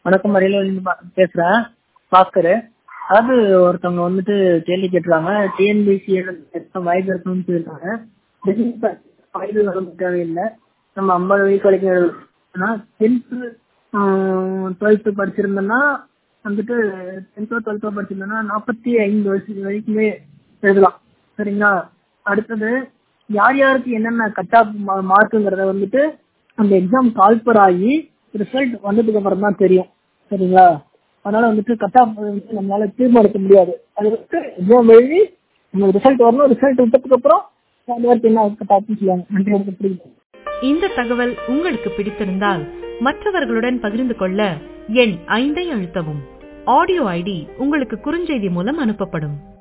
வணக்கம் அரியலூர்லேருந்து பா பேசுகிறேன் பாஸ்கர் அதாவது ஒருத்தவங்க வந்துட்டு கேள்வி கேட்டிருக்காங்க டிஎன்பிசி எக்ஸாம் வாய்ப்பு இருக்குன்னு சொல்லியிருக்காங்க பிஸ்னஸ் வாய்ப்பு வரும் தேவையில்லை நம்ம ஐம்பது வயசு வரைக்கும் எழுதலாம் ஆனால் டென்த்து டுவெல்த்து படிச்சிருந்தோன்னா வந்துட்டு டென்த்தோ டுவெல்த்தோ படிச்சிருந்தோன்னா நாற்பத்தி ஐந்து வயசு வரைக்குமே எழுதலாம் சரிங்களா அடுத்தது யார் யாருக்கு என்னென்ன கட் ஆஃப் மார்க்குங்கிறத வந்துட்டு அந்த எக்ஸாம் கால்பர் ஆகி ரிசல்ட் வந்ததுக்கு அப்புறம் தான் தெரியும் சரிங்களா அதனால வந்துட்டு கட் ஆஃப் வந்து நம்மளால தீர்மானிக்க முடியாது அது வந்துட்டு எக்ஸாம் எழுதி நம்ம ரிசல்ட் வரணும் ரிசல்ட் விட்டதுக்கு அப்புறம் யார் யாருக்கு என்ன கட் ஆஃப்னு சொல்லுவாங்க நன்றி எனக்கு புரியுது இந்த தகவல் உங்களுக்கு பிடித்திருந்தால் மற்றவர்களுடன் பகிர்ந்து கொள்ள எண் ஐந்தை அழுத்தவும் ஆடியோ ஐடி உங்களுக்கு குறுஞ்செய்தி மூலம் அனுப்பப்படும்